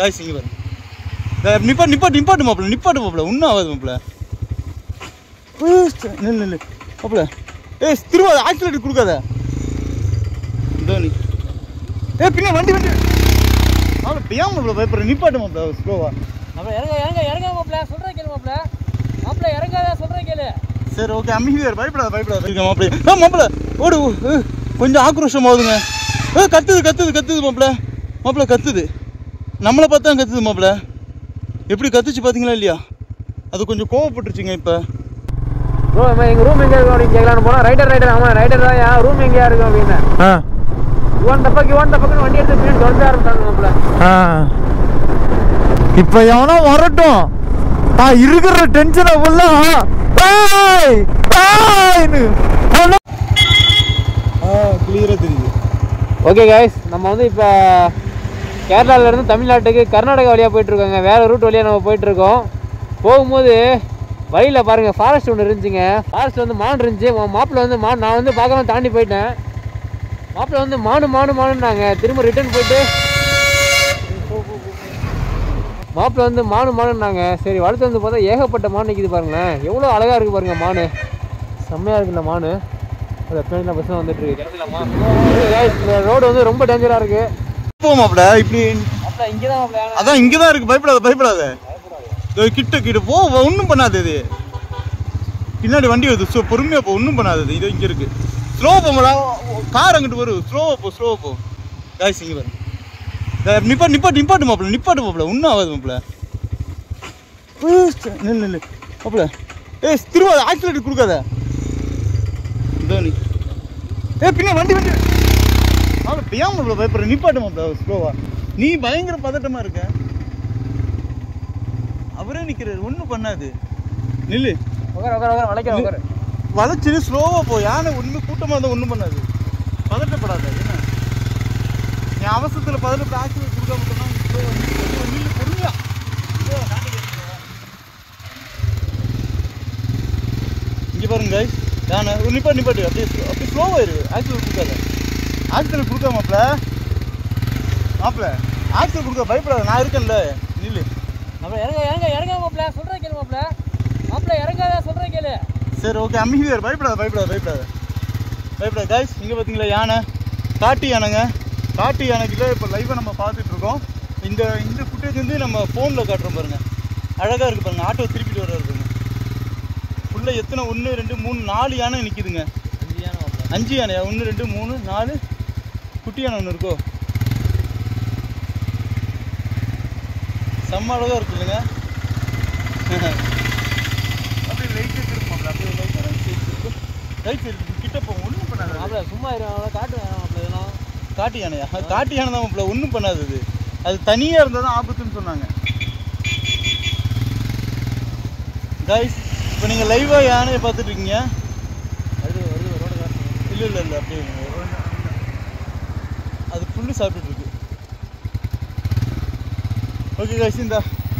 Guys இங்கே பாருங்க இந்த நிப்பாட்டு நிப்பாட்டு நிப்பாட்டு மாப்பிள நிப்பாட்டு மாப்பிள ஒன்றும் ஆகாது மாப்பிள நில்லு நில்லு மாப்பிள ஏய் திரும்ப ஆக்சிலேட்டர் கொடுக்காத இதோ நீ ஏ பின்ன வண்டி வண்டி மாப்பிள பியாம மாப்பிள பயப்படுற நிப்பாட்டு மாப்பிள ஸ்லோவா மாப்பிள்ள இறங்க இறங்க இறங்க மாப்பிள்ள சொல்கிறேன் கேளு மாப்பிள்ள மாப்பிள்ள இறங்காத சொல்கிறேன் கேளு சரி ஓகே அமைதியார் பயப்படாத பயப்படாத இருக்க மாப்பிள ஆ மாப்பிள ஓடு ஓ, ஏ, கொஞ்சம் ஆக்ரோஷம் ஆகுதுங்க ஏ கத்துது கத்துது கத்துது மாப்பிள மாப்பிள கத்துது நம்மளை பார்த்தா கத்துது மாப்பிள எப்படி கத்துச்சு பார்த்தீங்களா இல்லையா அது கொஞ்சம் கோவப்பட்டுருச்சுங்க இப்போ ப்ரோ எங்கள் ரூம் எங்கே இருக்கும் அப்படின்னு கேட்கலான்னு போனால் ரைடர் ரைடர் ஆமாம் ரைடர் தான் ஏன் ரூம் எங்கேயா இருக்கும் அப்படின்னு ஆ இவன் தப்பக்கு இவன் தப்பக்குன்னு வண்டி எடுத்து பின்னாடி தொடர்ந்து ஆரம்பிச்சாங்க மாப்பிள்ள ஆ இப்போ எவனோ வரட்டும் நான் இருக்கிற டென்ஷனை ஃபுல்லா ஏய் ஏய்னு அவன- ஆ கிளியராக தெரியுது ஓகே கைஸ் நம்ம வந்து இப்போ கேரளாவிலேருந்து தமிழ்நாட்டுக்கு கர்நாடகா வழியாக போயிட்டுருக்கோங்க வேறு ரூட் வழியாக நம்ம போயிட்டுருக்கோம் போகும்போது வழியில் பாருங்கள் ஃபாரஸ்ட் ஒன்று இருந்துச்சுங்க ஃபாரஸ்ட் வந்து மான் இருந்துச்சு மாப்பிள்ளை வந்து மான் நான் வந்து பார்க்கலாம் தாண்டி போயிட்டேன் மாப்பிள்ளை வந்து மானு மானு மானுன்னாங்க திரும்ப ரிட்டர்ன் போயிட்டு மாப்பிள்ளை வந்து மானு மானுன்னாங்க சரி வளர்த்து வந்து பார்த்தா ஏகப்பட்ட மான் நிற்கிது பாருங்களேன் எவ்வளோ அழகாக இருக்குது பாருங்க மானு செம்மையாக இருக்குல்ல மானு அது பின்னாடி பஸ் வந்துட்டு இருக்கு கிடக்கலாமா இந்த ரோடு வந்து ரொம்ப டேஞ்சராக இருக்கு போ மாப்பிள இப்படி அப்பா இங்கே தான் அதான் இங்கே தான் இருக்கு பயப்படாத பயப்படாத இதோ கிட்ட கிட்ட போ ஒன்றும் பண்ணாது இது பின்னாடி வண்டி வருது ஸோ பொறுமையாக போ ஒன்றும் பண்ணாது இது இங்கே இருக்கு ஸ்லோ போமடா கார் அங்கிட்டு வரும் ஸ்லோவாக போ ஸ்லோவாக போ காய்ஸ் இங்கே வரும் நிப்பாட்டு நிப்பாட்டு நிப்பாட்டு மாப்பிள நிப்பாட்டு மாப்பிள ஒன்றும் ஆகாது மாப்பிள நில்லு நில்லு மாப்பிள ஏய் திரும்ப ஆக்சிலேட்டர் கொடுக்காத இதோ நீ ஏ பின்ன வண்டி வண்டி மாப்பிள பியாம மாப்பிள பயப்படுற நிப்பாட்டு மாப்பிள ஸ்லோவா நீ பயங்கர பதட்டமா இருக்க அவரே நிக்கிறாரு ஒன்றும் பண்ணாது நில்லு உட்கார உட்கார உட்கார வளைக்கிற உட்கார வளைச்சிரு ஸ்லோவா போ யானை ஒண்ணு கூட்டமா இருந்தா ஒன்றும் பண்ணாது பதட்டப்படாத என்ன நீ அவசரத்துல பதட்டப்பட ஆக்சிடென்ட் கொடுக்காம சொன்னா நீ slow ஆ நில்லு. நில்லு பொறுமையா slow ஆ காட்டுங்க. இங்க பாருங்க guys யானை ஒரு நிப்பாட்டு நிப்பாட்டு அப்படியே slow- அப்படியே ஸ்லோவா இரு ஆக்சிடென்ட் கொடுக்காத ஆக்சிடென்ட் கொடுக்காம மாப்ள மாப்ள ஆக்சிடென்ட் கொடுக்க பயப்படாத நான் இருக்கேன்ல நில்லு நம்ம இறங்க இறங்க இறங்க மாப்பிள்ள சொல்கிறேன் கேளு மாப்பிள்ள மாப்பிள்ள இறங்காத சொல்கிறேன் கேளு சரி ஓகே அமைதியார் பயப்படாத பயப்படாத பயப்படாத பயப்படாத கைஸ் இங்கே பார்த்தீங்களா யானை காட்டு யானைங்க காட்டு யானைக்கிட்ட இப்போ லைவாக நம்ம பார்த்துட்டு இருக்கோம் இந்த இந்த ஃபுட்டேஜ் வந்து நம்ம ஃபோனில் காட்டுறோம் பாருங்க அழகாக இருக்கு பாருங்க ஆட்டோ திருப்பிட்டு வர இருக்குங்க ஃபுல்லாக எத்தனை ஒன்று ரெண்டு மூணு நாலு யானை நிற்கிதுங்க அஞ்சு யானையா ஒன்று ரெண்டு மூணு நாலு குட்டி யானை ஒன்று இருக்கோ செம்ம அழகாக இருக்கு இல்லைங்க அப்படியே லைட்டு திருப்போம்ல அப்படியே லைட்டாக ரைட் சைடு திருப்போம் ரைட் சைடு கிட்ட போகும் ஒன்றும் பண்ணாது மாப்பிள்ள சும்மா இரு அவனை காட்டு மாப்பிள்ள இதெல்லாம் காட்டு யானையா அது காட்டு யானை தான் மாப்பிள்ள ஒன்றும் பண்ணாது அது அது தனியாக இருந்தால் தான் ஆபத்துன்னு சொன்னாங்க கைஸ் இப்போ நீங்கள் லைவாக யானையை பார்த்துட்டு இருக்கீங்க வருது வருது ரோடு இல்லை இல்லை இல்லை அப்படியே அது புல்லு சாப்பிட்டுட்டு இருக்கு ஓகே கைஸ் இந்த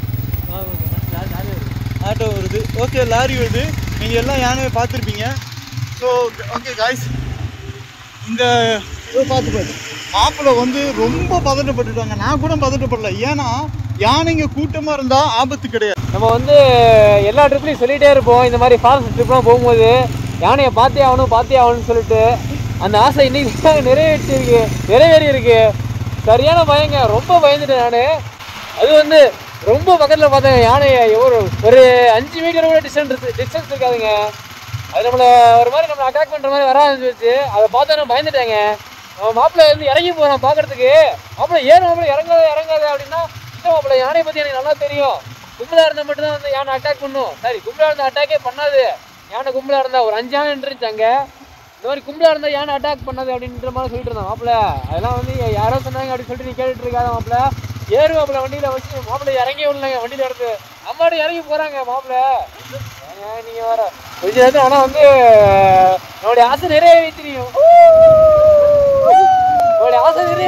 ஆட்டோ வருது ஓகே லாரி வருது நீங்கள் எல்லாம் யானையை பார்த்துருப்பீங்க ஸோ ஓகே காய்ஸ் இந்த இதை பார்த்து பாரு மாப்பிள்ளை வந்து ரொம்ப பதட்டப்பட்டுட்டாங்க நான் கூட பதட்டப்படல ஏன்னா யானைங்க கூட்டமாக இருந்தால் ஆபத்து கிடையாது நம்ம வந்து எல்லா ட்ரிப்லையும் சொல்லிட்டே இருப்போம் இந்த மாதிரி ஃபாரஸ்ட் ட்ரிப்லாம் போகும்போது யானையை பார்த்தே ஆகணும் பார்த்தே ஆகணும்னு சொல்லிட்டு அந்த ஆசை இன்னைக்கு தான் நிறைவேற்றிருக்கு நிறைவேறி இருக்கு சரியான பயங்க ரொம்ப பயந்துட்டேன் நான் அது வந்து ரொம்ப பக்கத்தில் பார்த்தேன் யானையை ஒரு ஒரு அஞ்சு மீட்டர் கூட டிஸ்டன்ஸ் டிஸ்டன்ஸ் இருக்காதுங்க அது நம்மளை ஒரு மாதிரி நம்மளை அட்டாக் பண்ணுற மாதிரி வர ஆரம்பிச்சு அதை பார்த்தா நான் பயந்துட்டேங்க நம்ம மாப்பிள்ளை வந்து இறங்கி போகிறோம் பார்க்கறதுக்கு மாப்பிள்ளை ஏன் மாப்பிள்ளை இறங்காத இறங்காத அப்படின்னா இல்லை மாப்பிள்ளை யானையை பற்றி எனக்கு நல்லா தெரியும் கும்பலாக இருந்தால் மட்டும்தான் வந்து யானை அட்டாக் பண்ணும் சரி கும்பலாக இருந்தால் அட்டாக்கே பண்ணாது யானை கும்பலாக இருந்தால் ஒரு அஞ்சு யானை இருந்துச்சு அங்கே இந்த மாதிரி கும்பலாக இருந்தால் யானை அட்டாக் பண்ணாது அப்படின்ற மாதிரி சொல்லிட்டு இருந்தான் மாப்பிள்ளை அதெல்லாம் வந்து யாரோ சொன்னாங்க அப்படின்னு சொல்லிட்டு நீ கேட்டுட்டு இருக்காத மாப்பிள்ளை ஏறு மாப்பிள்ளை வண்டியில் வச்சு மாப்பிள்ளை இறங்கி விடலைங்க வண்டியில் எடுத்து அம்மாடி இறங்கி போகிறாங்க மாப்பிள்ளை ஏங்க நீங்கள் வர கொஞ்ச நேரத்தில் ஆனால் வந்து நம்மளுடைய ஆசை நிறைவேற்றிரியும் நம்மளுடைய ஆசை நிறைய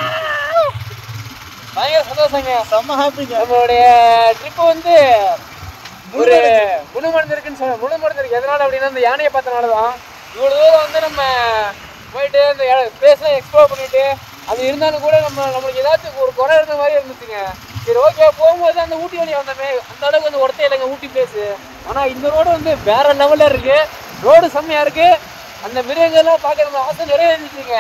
பயங்கர சந்தோஷங்க செம்ம ஹாப்பிங்க நம்மளுடைய ட்ரிப்பு வந்து ஒரு முழுமடைந்திருக்குன்னு சொல்ல முழுமடைந்திருக்கு எதனால அப்படின்னா இந்த யானையை பார்த்தனால தான் இவ்வளோ தூரம் வந்து நம்ம போயிட்டு இந்த ஸ்பேஸ்லாம் எக்ஸ்ப்ளோர் பண்ணிட்டு அது இருந்தாலும் கூட நம்ம நம்மளுக்கு ஏதாச்சும் ஒரு குறை இருந்த மாதிரி இருந்துச்சுங்க சரி ஓகே போகும்போது அந்த ஊட்டி வழி வந்தோமே அந்த அளவுக்கு வந்து ஒருத்தே இல்லைங்க ஊட்டி பிளேஸ் ஆனா இந்த ரோடு வந்து வேற லெவல்ல இருக்கு ரோடு செம்மையா இருக்கு அந்த மிருகங்கள்லாம் பார்க்க நம்ம ஆசை நிறைவேறிச்சுங்க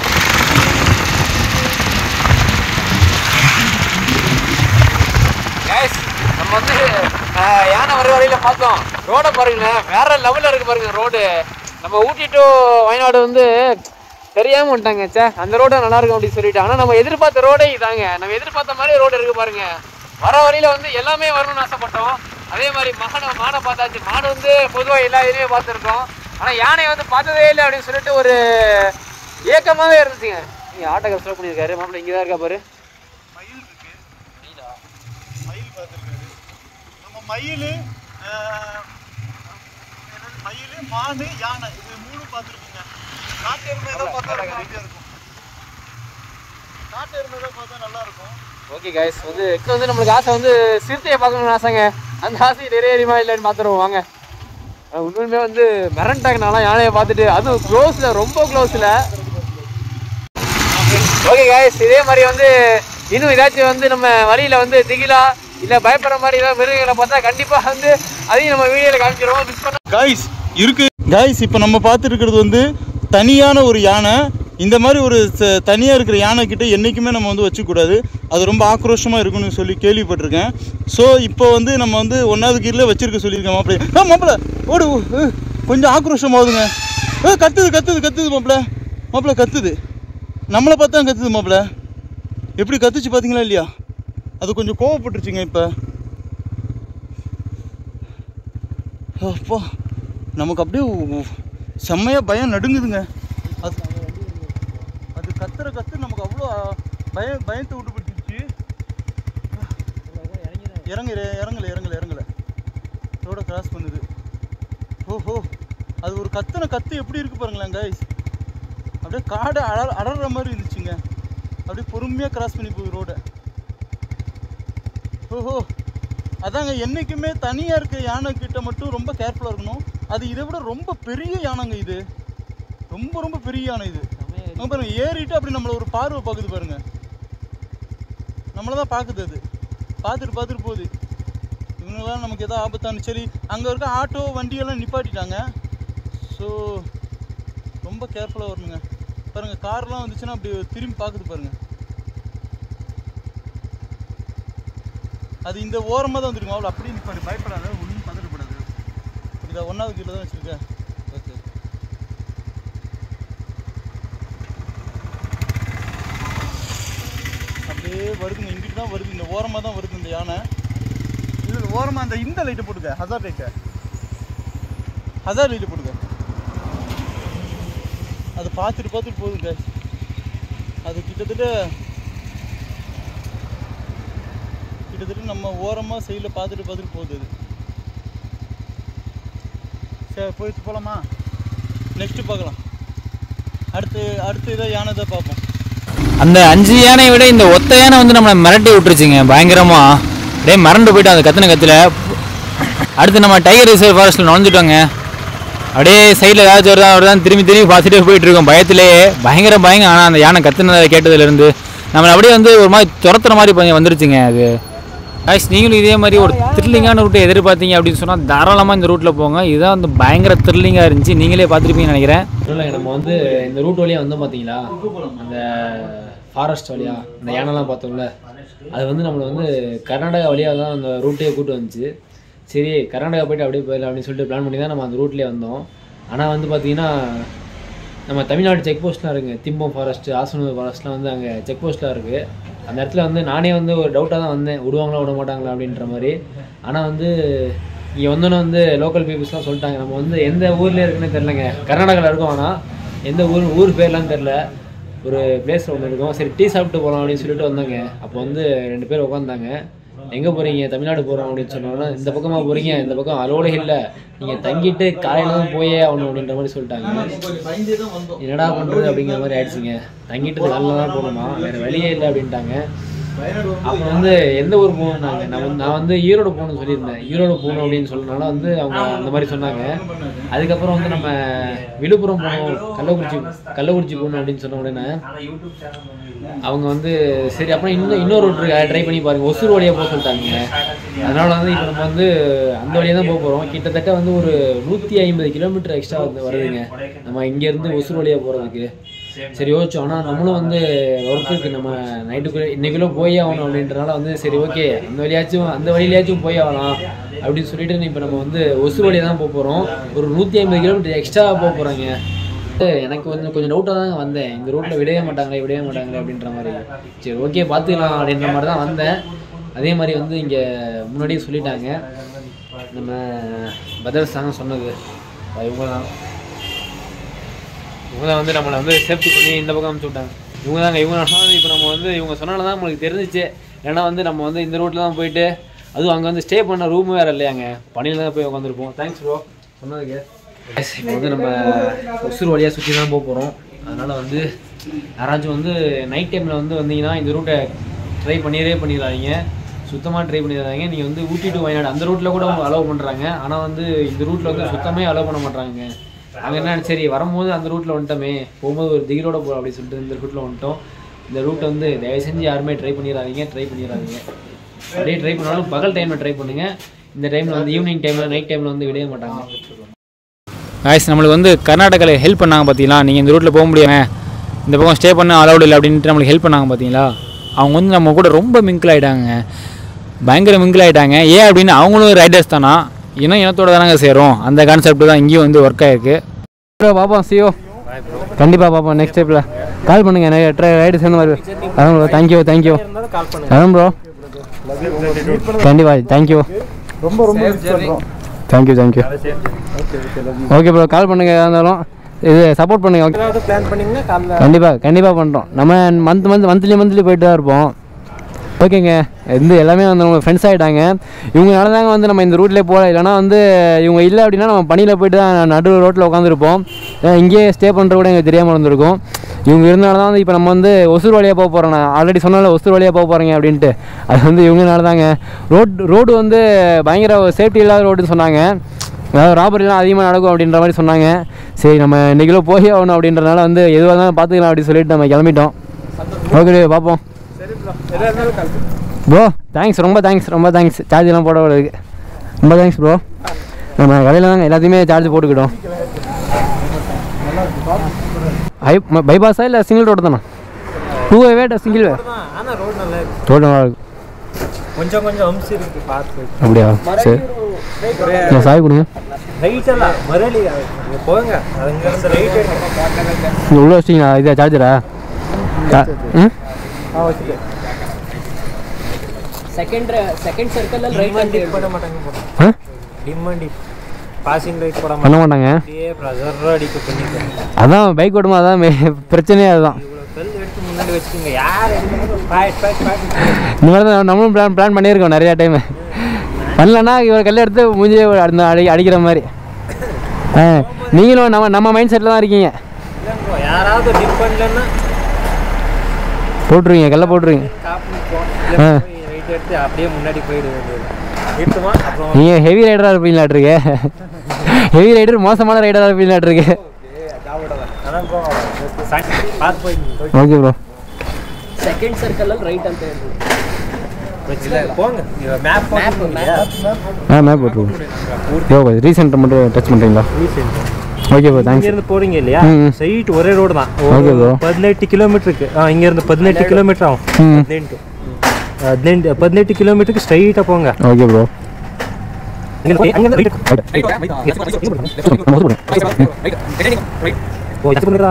கைஸ் நம்ம வந்து ஆஹ், யானை வர வழியில பார்த்தோம் ரோட பாருங்களேன் வேற லெவல்ல இருக்கு பாருங்க ரோடு நம்ம ஊட்டி டு வயநாடு வந்து தெரியாம விட்டாங்க சே அந்த ரோடு நல்லா இருக்கும் அப்படின்னு சொல்லிட்டு ஆனா நம்ம எதிர்பார்த்த ரோடே இதாங்க நம்ம எதிர்பார்த்த மாதிரி ரோடு இருக்கு பாருங்க வர வழியில வந்து எல்லாமே வரணும்னு ஆசைப்பட்டோம் அதே மாதிரி மானை மானை பார்த்தாச்சு மாடு வந்து பொதுவாக எல்லா இதுலேயும் பார்த்துருக்கோம் ஆனா யானை வந்து பார்த்ததே இல்லை அப்படின்னு சொல்லிட்டு ஒரு ஏக்கமாவே இருந்துச்சுங்க நீங்க ஆட்டோ கஷ்டம் பண்ணியிருக்காரு மாப்பிள்ளை இங்கே தான் இருக்கா பாரு மயில் இருக்கு மயில் பார்த்துருக்காரு நம்ம மயில் மயில் மானு யானை இது மூணு பார்த்துருக்கீங்க காட்டு எருமை தான் பார்த்தா ரொம்ப அமைதியா இருக்கும் காட்டு எருமை தான் பார்த்தா நல்லா இருக்கும் ஓகே கைஸ் வந்து இப்போ வந்து நம்மளுக்கு ஆசை வந்து சிறுத்தையை பார்க்கணும்னு ஆசைங்க அந்த ஆசை நிறைவேறியுமா இல்லைன்னு பார்த்துருவோம் வாங்க அஹ் உண்மையுமே வந்து மிரண்டாங்க நான்லாம் யானையை பார்த்துட்டு அதுவும் க்ளோஸில் ரொம்ப க்ளோஸில் ஓகே கைஸ் இதே மாதிரி வந்து இன்னும் ஏதாச்சும் வந்து நம்ம வழியில் வந்து திகிலா இல்லை பயப்படுற மாதிரி ஏதாவது மிருகங்களை பார்த்தா கண்டிப்பாக வந்து அதையும் நம்ம வீடியோவில் காமிச்சிருவோம் மிஸ் பண்ண கைஸ் இருக்கு கைஸ் இப்போ நம்ம பார்த்துட்டு இருக்கிறது வந்து தனியான ஒரு யானை இந்த மாதிரி ஒரு ச- தனியா இருக்கிற யானை கிட்ட என்றைக்குமே நம்ம வந்து வச்சுக்கூடாது அது ரொம்ப ஆக்ரோஷமாக இருக்குன்னு சொல்லி கேள்விப்பட்டிருக்கேன் ஸோ இப்போ வந்து நம்ம வந்து ஒன்றாவது கீரில் வச்சிருக்க சொல்லியிருக்கோம் மாப்பிள்ளை ஆ மாப்பிள்ள ஓடு ஓ, ஏ, கொஞ்சம் ஆக்ரோஷம் ஆகுதுங்க ஏ கத்துது கத்துது கத்துது மாப்பிள்ள மாப்பிள்ள கத்துது நம்மளை பார்த்தா கத்துது மாப்பிள்ள எப்படி கத்துச்சு பார்த்தீங்களா இல்லையா அது கொஞ்சம் கோவப்பட்டுருச்சுங்க இப்போ அப்பா நமக்கு அப்படியே உ- உ- செம்மையா பயம் நடுங்குதுங்க அது அது கத்துற கத்து நமக்கு அவ்வளோ பயம் பயத்தை விட்டு பிடிச்சிருச்சு இறங்குற இறங்கல இறங்கல இறங்கல ரோட கிராஸ் பண்ணுது ஓஹோ அது ஒரு கத்துன கத்து எப்படி இருக்கு பாருங்களேன் கைஸ் அப்படியே காடை அடர் அடற மாதிரி இருந்துச்சுங்க அப்படியே பொறுமையாக கிராஸ் பண்ணி போகுது ரோடை ஓஹோ அதாங்க என்னைக்குமே தனியாக இருக்க யானை கிட்ட மட்டும் ரொம்ப கேர்ஃபுல்லாக இருக்கணும் அது இதை விட ரொம்ப பெரிய யானைங்க இது ரொம்ப ரொம்ப பெரிய யானை இது அங்க பாருங்க ஏறிட்டு அப்படி நம்மள ஒரு பார்வை பார்க்குது பாருங்க நம்மளை தான் பார்க்குது அது பார்த்துட்டு பார்த்துட்டு போகுது இவங்களாம் நமக்கு எதாவது ஆபத்தானு சரி அங்கே இருக்க ஆட்டோ வண்டியெல்லாம் நிப்பாட்டிட்டாங்க ஸோ ரொம்ப கேர்ஃபுல்லாக வரணுங்க பாருங்க கார்லாம் வந்துச்சுன்னா அப்படி திரும்பி பார்க்குது பாருங்க அது இந்த ஓரமாக தான் வந்துருக்கும் அவ்வளோ அப்படியே நிப்பாடு பயப்படாத ஒன்றும் பதறப்படாது புரியுதா ஒன்றாவது கீழே தான் வச்சுருக்கேன் ஓகே அப்படியே வருதுங்க இங்கிட்டு தான் வருது இந்த ஓரமாக தான் வருது இந்த யானை இதில் ஓரமாக அந்த இந்த லைட்டை போட்டுக்க ஹசார் லைட்டை ஹசார் லைட்டை போட்டுக்க அது பார்த்துட்டு பார்த்துட்டு போகுதுங்க அது கிட்டத்தட்ட கிட்டத்தட்ட நம்ம ஓரமாக சைடில் பார்த்துட்டு பார்த்துட்டு போகுது அது சரி போயிட்டு போகலாமா நெக்ஸ்ட்டு பார்க்கலாம் அடுத்து அடுத்து இதை யானை தான் பார்ப்போம் அந்த அஞ்சு யானையை விட இந்த ஒத்த யானை வந்து நம்மளை மிரட்டி விட்டுருச்சுங்க பயங்கரமா அப்படியே மிரண்டு போயிட்டு அந்த கத்துன கத்துல அடுத்து நம்ம டைகர் ரிசர்வ் ஃபாரஸ்ட்டில் நுழைஞ்சிட்டோங்க அப்படியே சைடில் ஏதாச்சும் வருதா வருதான் திரும்பி திரும்பி பார்த்துட்டே போயிட்டு இருக்கோம் பயத்திலேயே பயங்கர பயங்க ஆனால் அந்த யானை கத்துனதை கேட்டதுலேருந்து நம்மளை அப்படியே வந்து ஒரு மாதிரி துரத்துற மாதிரி கொஞ்சம் வந்துருச்சுங்க அது guys நீங்களும் இதே மாதிரி ஒரு த்ரில்லிங்கான ரூட்டை எதிர்பார்த்தீங்க அப்படின்னு சொன்னால் தாராளமாக இந்த ரூட்டில் போங்க இதுதான் வந்து பயங்கர த்ரில்லிங்காக இருந்துச்சு நீங்களே பார்த்துருப்பீங்கன்னு நினைக்கிறேன் இல்லை நம்ம வந்து இந்த ரூட் வழியாக வந்தோம் பார்த்தீங்களா அந்த ஃபாரஸ்ட் வழியா அந்த யானைலாம் பார்த்தோம்ல அது வந்து நம்மளை வந்து கர்நாடகா வழியாக தான் அந்த ரூட்டே கூட்டு வந்துச்சு சரி கர்நாடகா போயிட்டு அப்படியே போயிடலாம் அப்படின்னு சொல்லிட்டு பிளான் பண்ணி தான் நம்ம அந்த ரூட்லேயே வந்தோம் ஆனால் வந்து பார்த்தீங்கன்னா நம்ம தமிழ்நாடு செக் போஸ்ட்லாம் இருக்குங்க திம்பம் ஃபாரஸ்ட் ஆசனூர் ஃபாரஸ்ட்லாம் வந்து அங்கே செக் போஸ்ட்லாம் இருக்குது அந்த இடத்துல வந்து நானே வந்து ஒரு டவுட்டாக தான் வந்தேன் விடுவாங்களா விட மாட்டாங்களா அப்படின்ற மாதிரி ஆனால் வந்து இங்கே வந்தோன்னே வந்து லோக்கல் பீப்புள்ஸ்லாம் சொல்லிட்டாங்க நம்ம வந்து எந்த ஊர்ல இருக்குன்னு தெரிலங்க கர்நாடகாவில் இருக்கோம் ஆனால் எந்த ஊர் ஊர் பேர்லாம் தெரில ஒரு பிளேஸில் ஒன்று இருக்கும் சரி டீ சாப்பிட்டு போகலாம் அப்படின்னு சொல்லிட்டு வந்தாங்க அப்போ வந்து ரெண்டு பேர் உட்காந்தாங்க எங்கே போகிறீங்க தமிழ்நாடு போகிறோம் அப்படின்னு சொன்னோன்னா இந்த பக்கமாக போகிறீங்க இந்த பக்கம் அலோடே இல்லை நீங்கள் தங்கிட்டு காலையில் தான் போயே ஆகணும் அப்படின்ற மாதிரி சொல்லிட்டாங்க பயந்தே தான் வந்தோம் என்னடா பண்ணுறது அப்படிங்கிற மாதிரி ஆயிடுச்சுங்க தங்கிட்டு நல்ல தான் போகணுமா வேறு வழியே இல்லை அப்படின்ட்டாங்க அப்புறம் வந்து எந்த ஊர் போகணும்னாங்க நான் வந்து நான் வந்து ஈரோடு போகணும்னு சொல்லியிருந்தேன் ஈரோடு போகணும் அப்படின்னு சொன்னனால வந்து அவங்க அந்த மாதிரி சொன்னாங்க அதுக்கப்புறம் வந்து நம்ம விழுப்புரம் போகணும் கள்ளக்குறிச்சி கள்ளக்குறிச்சி போகணும் அப்படின்னு சொன்ன உடனே அவங்க வந்து சரி அப்புறம் இன்னும் இன்னொரு ரூட் இருக்கு ட்ரை பண்ணி பாருங்க ஒசூர் வழியாக போக சொல்லிட்டாங்க அதனால வந்து இப்போ நம்ம வந்து அந்த வழியாக தான் போக போகிறோம் கிட்டத்தட்ட வந்து ஒரு நூற்றி ஐம்பது கிலோமீட்டர் எக்ஸ்ட்ரா வந்து வருதுங்க நம்ம இங்கேருந்து ஒசூர் வழியாக போகிறதுக்கு சரி யோசிச்சோம் ஆனால் நம்மளும் வந்து ஒர்க்குக்கு நம்ம நைட்டுக்குள்ளே இன்னைக்குள்ளே போய் ஆகணும் அப்படின்றனால வந்து சரி ஓகே அந்த வழியாச்சும் அந்த வழியிலையாச்சும் போய் ஆகலாம் அப்படின்னு சொல்லிட்டு இப்போ நம்ம வந்து ஒசூர் வழியாக தான் போக போகிறோம் ஒரு நூற்றி ஐம்பது கிலோமீட்டர் எக்ஸ்ட்ரா போக போகிறாங்க எனக்கு வந்து கொஞ்சம் டவுட்டாக தாங்க வந்தேன் இந்த ரோட்டில் விடவே மாட்டாங்களே விடவே மாட்டாங்களே அப்படின்ற மாதிரி சரி ஓகே பார்த்துக்கலாம் அப்படின்ற மாதிரி தான் வந்தேன் அதே மாதிரி வந்து இங்கே முன்னாடியே சொல்லிட்டாங்க நம்ம பதர் சாங்க சொன்னது இவங்க தான் இவங்க தான் வந்து நம்மளை வந்து சேஃப்டி பண்ணி இந்த பக்கம் அனுப்பிச்சு விட்டாங்க இவங்க தாங்க இவங்க சொன்னது இப்போ நம்ம வந்து இவங்க சொன்னால தான் நம்மளுக்கு தெரிஞ்சிச்சு ஏன்னா வந்து நம்ம வந்து இந்த ரோட்டில் தான் போயிட்டு அதுவும் அங்கே வந்து ஸ்டே பண்ண ரூம் வேறு இல்லையாங்க பணியில் தான் போய் உட்காந்துருப்போம் தேங்க்ஸ் ப்ரோ சொன்னதுக்கு இப்போ வந்து நம்ம ஒசூர் வழியாக சுற்றி தான் போக போகிறோம் அதனால் வந்து யாராச்சும் வந்து நைட் டைமில் வந்து வந்தீங்கன்னா இந்த ரூட்டை ட்ரை பண்ணிடவே பண்ணிடாதீங்க சுத்தமாக ட்ரை பண்ணிடாதீங்க நீங்கள் வந்து ஊட்டி டு வயநாடு அந்த ரூட்டில் கூட அவங்க அலோவ் பண்ணுறாங்க ஆனால் வந்து இந்த ரூட்டில் வந்து சுத்தமே அலோவ் பண்ண மாட்டாங்க நாங்கள் என்ன சரி வரும்போது அந்த ரூட்டில் வந்துட்டோமே போகும்போது ஒரு திகிலோட போகிறோம் அப்படின்னு சொல்லிட்டு இந்த ரூட்டில் வந்துட்டோம் இந்த ரூட்டை வந்து தயவு செஞ்சு யாருமே ட்ரை பண்ணிடாதீங்க ட்ரை பண்ணிடாதீங்க அப்படியே ட்ரை பண்ணாலும் பகல் டைமில் ட்ரை பண்ணுங்கள் இந்த டைமில் வந்து ஈவினிங் டைமில் நைட் டைமில் வந்து விடவே மாட்டாங்க காய்ஸ் நம்மளுக்கு வந்து கர்நாடகாவில் ஹெல்ப் பண்ணாங்க பார்த்தீங்களா நீங்கள் இந்த ரூட்டில் போக முடியாம இந்த பக்கம் ஸ்டே பண்ண அலௌட் இல்லை அப்படின்ட்டு நம்மளுக்கு ஹெல்ப் பண்ணாங்க பார்த்தீங்களா அவங்க வந்து நம்ம கூட ரொம்ப மிங்கிள் ஆகிட்டாங்க பயங்கர மிங்கிள் ஆகிட்டாங்க ஏன் அப்படின்னு அவங்களும் ரைடர்ஸ் தானா இனம் இனத்தோட தானங்க சேரும் அந்த கான்செப்ட் தான் இங்கேயும் வந்து ஒர்க் ஆயிருக்கு ப்ரோ பார்ப்போம் சியோ கண்டிப்பாக பார்ப்போம் நெக்ஸ்ட் டைப்பில் கால் பண்ணுங்கள் நிறைய ட்ரை ரைடு சேர்ந்த மாதிரி அதான் ப்ரோ தேங்க்யூ தேங்க்யூ அதான் ப்ரோ கண்டிப்பாக தேங்க்யூ ரொம்ப ரொம்ப thank you thank you okay bro call பண்ணுங்க எதாக இருந்தாலும் இது சப்போர்ட் பண்ணுங்க ஓகே பிளான் பண்ணீங்கன்னா காலைல கண்டிப்பாக கண்டிப்பாக பண்ணுறோம் நம்ம மந்த் மந்த் மந்த்லி மந்த்லி போயிட்டு தான் இருப்போம் ஓகேங்க இந்த எல்லாமே வந்து நம்ம ஃப்ரெண்ட்ஸ் ஆகிட்டாங்க இவங்கனால தாங்க வந்து நம்ம இந்த ரூட்லேயே போகல இல்லைனா வந்து இவங்க இல்லை அப்படின்னா நம்ம பணியில் போயிட்டு தான் நடு ரோட்டில் உட்காந்துருப்போம் இங்கேயே ஸ்டே பண்ணுற கூட எங்களுக்கு தெரியாமல் இருந்திருக்கும் இவங்க இருந்தனால தான் வந்து இப்போ நம்ம வந்து ஒசூர் வழியாக போக போகிறோம் நான் ஆல்ரெடி சொன்னால ஒசூர் வழியாக போக போகிறீங்க அப்படின்ட்டு அது வந்து இவங்கனால தாங்க ரோட் ரோடு வந்து பயங்கர சேஃப்டி இல்லாத ரோடுன்னு சொன்னாங்க அதாவது ராபரிலாம் அதிகமாக நடக்கும் அப்படின்ற மாதிரி சொன்னாங்க சரி நம்ம இன்றைக்கிலோ போய் ஆகணும் அப்படின்றனால வந்து எதுவாக இருந்தாலும் பார்த்துக்கலாம் அப்படின்னு சொல்லிட்டு நம்ம கிளம்பிட்டோம் ஓகே பார்ப்போம் ப்ரோ தேங்க்ஸ் ரொம்ப தேங்க்ஸ் ரொம்ப தேங்க்ஸ் சார்ஜெலாம் போட விடுறதுக்கு ரொம்ப தேங்க்ஸ் ப்ரோ நம்ம கடையில் தாங்க எல்லாத்தையுமே சார்ஜ் போட்டுக்கிட்டோம் ஹை பைபாஸா இல்லை சிங்கிள் ரோடு தானே டூ வே சிங்கிள் வே ஆனா ரோடு நல்லா இருக்கு ரோடு நல்லா இருக்கு கொஞ்சம் கொஞ்சம் அம்சி இருக்கு பார்த்து அப்படியா சரி நான் சாய் கொடுங்க ரைட் எல்லாம் மறுபடி நீங்க போங்க அங்க இருந்து ரைட் எடுங்க இங்கே உள்ள வச்சிங்களா இதா சார்ஜரா ம் ஆ வச்சுட்டு ಸೆಕೆಂಡ್ ಸೆಕೆಂಡ್ ಸರ್ಕಲ್ ಅಲ್ಲಿ ರೈಟ್ டிம் டிப் பண்ண மாட்டாங்க போட ஆ டிம் அண்ட் பாசிங் லைட் போட பண்ண மாட்டாங்க அப்படியே ப்ரெஷர் அடிக்க பண்ணிக்க அதான் பைக் ஓட்டுமா அதான் மே- பிரச்சனையே அதுதான் இவ்வளோ கல் எடுத்து முன்னாடி வச்சுக்கோங்க யார் எடுத்தாலும் பாய்ட் பாய்ட் பாய்ட் இந்த மாதிரி தான் நம்மளும் பிளான் பிளான் பண்ணியிருக்கோம் நிறையா டைம் பண்ணலன்னா இவர் கல்லை எடுத்து மூஞ்சி அந்த அடி அடிக்கிற மாதிரி ஆ நீங்களும் நம்ம நம்ம மைண்ட் செட்டில் தான் இருக்கீங்க இல்லைங்க யாராவது டிப் பண்ணலன்னா போட்டுருவீங்க கல்லை போட்டுருவீங்க காப்பி போ ஆ. ரைட் எடுத்து அப்படியே முன்னாடி போயிட வேண்டியது எடுத்துமா அப்புறம் நீங்கள் ஹெவி ரைடராக இருப்பீங்களாட்ருக்கு ஹெவி ரைடர் மோசமான ரைடராக இருப்பீங்களாட்ருக்கு அதான் ப்ரோ பார்த்து போய் ஓகே ப்ரோ ಸೆಕೆಂಡ್ ಸರ್ಕಲ್ ಅಲ್ಲಿ ರೈಟ್ ಅಂತ ಹೇಳ್ಬೋದು வச்சுல போங்க மேப் மேப் ஆ மேப் போட்டுருவோம் யோ ரீசெண்ட் மட்டும் டச் பண்ணுறீங்களா ஓகே ப்ரோ இங்க தேங்க்ஸ் இருந்து போறீங்க இல்லையா ம், ம். சைட் ஒரே ரோடு தான் Okay, bro. பதினெட்டு கிலோமீட்டருக்கு ஆ இங்க இருந்து பதினெட்டு கிலோமீட்டர் ஆகும் ம் பதினெட்டு ಹದಿನೆಂಟು பதினெட்டு கிலோமீட்டருக்கு ஸ்ட்ரைட்டாக போங்க ஓகே ப்ரோ அங்க இருந்து- அங்க இருந்து right. ஓ, இது பண்ணுறா.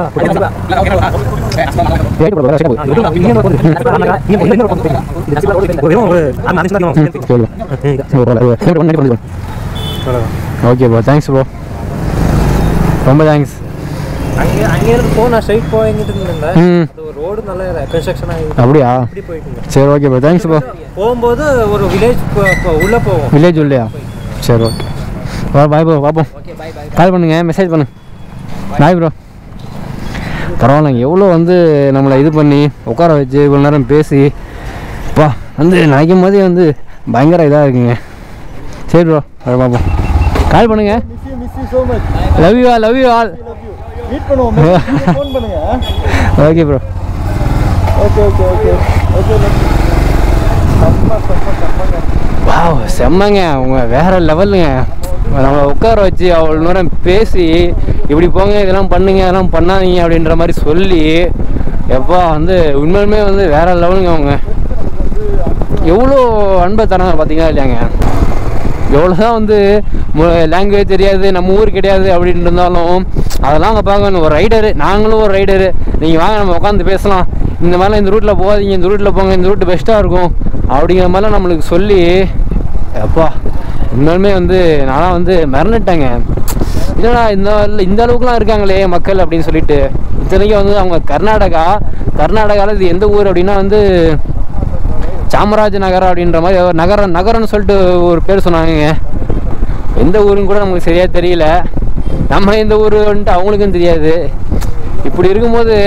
வெறும் ஒரு அந்த நிமிஷம் தான் இருக்கும். ஓகே ப்ரோ தேங்க்ஸ் ப்ரோ ரொம்ப தேங்க்ஸ் அங்க அங்க இருந்து போனா ஸ்ட்ரைட் போயிட்டு இருந்தேன் ம் அது ஒரு ரோடு நல்லா கன்ஸ்ட்ரக்ஷன் ஆகி அப்படியா இப்படி போயிட்டு இருந்தேன். சரி ஓகே ப்ரோ தேங்க்ஸ் ப்ரோ போகும்போது ஒரு வில்லேஜ் உள்ள போவோம் வில்லேஜ் இல்லையா சரி ஓகே பாய் ப்ரோ பார்ப்போம் கால் பண்ணுங்க மெசேஜ் பண்ணு பாய் ப்ரோ பரவாயில்லைங்க எவ்வளோ வந்து நம்மளை இது பண்ணி உட்கார வச்சு இவ்வளோ நேரம் பேசி இப்போ வந்து நினைக்கும் போதே வந்து பயங்கர இதாக இருக்குங்க சரி ப்ரோ அதை பார்ப்போம் கால் பண்ணுங்க miss you miss you so much love you all love you all meet பண்ணுவோம் ஃபோன் பண்ணுங்க okay bro okay okay okay okay செம்ம செம்ம செம்மங்க வாவ் செம்மங்க அவங்க வேற லெவலுங்க நம்மளை உட்கார வச்சு அவ்வளோ நேரம் பேசி இப்படி போங்க இதெல்லாம் பண்ணுங்க இதெல்லாம் பண்ணாதீங்க அப்படின்ற மாதிரி சொல்லி எப்பா வந்து உண்மையுமே வந்து வேற லெவலுங்க அவங்க எவ்வளோ அன்பை தராங்க பார்த்தீங்களா இல்லையாங்க எவ்வளோதான் வந்து லாங்குவேஜ் தெரியாது நம்ம ஊர் கிடையாது அப்படின்னு இருந்தாலும் அதெல்லாம் அங்கே பார்க்கணும் ஒரு ரைடரு நாங்களும் ஒரு ரைடரு நீங்கள் வாங்க நம்ம உட்காந்து பேசலாம் இந்த மாதிரிலாம் இந்த ரூட்டில் போகாதீங்க இந்த ரூட்டில் போங்க இந்த ரூட்டு பெஸ்ட்டாக இருக்கும் அப்படிங்கிற மாதிரிலாம் நம்மளுக்கு சொல்லி அப்பா உண்மையுமே வந்து நான்லாம் வந்து மறந்துட்டேங்க என்னடா இந்த இந்த அளவுக்குலாம் இருக்காங்களே மக்கள் அப்படின்னு சொல்லிட்டு இத்தனைக்கும் வந்து அவங்க கர்நாடகா கர்நாடகாவில் இது எந்த ஊர் அப்படின்னா வந்து சாமராஜ நகரம் அப்படின்ற மாதிரி ஒரு நகரம் நகரம்னு சொல்லிட்டு ஒரு பேர் சொன்னாங்க எந்த ஊருன்னு கூட நமக்கு சரியாக தெரியல நம்ம எந்த ஊர் வந்துட்டு அவங்களுக்கும் தெரியாது இப்படி இருக்கும்போது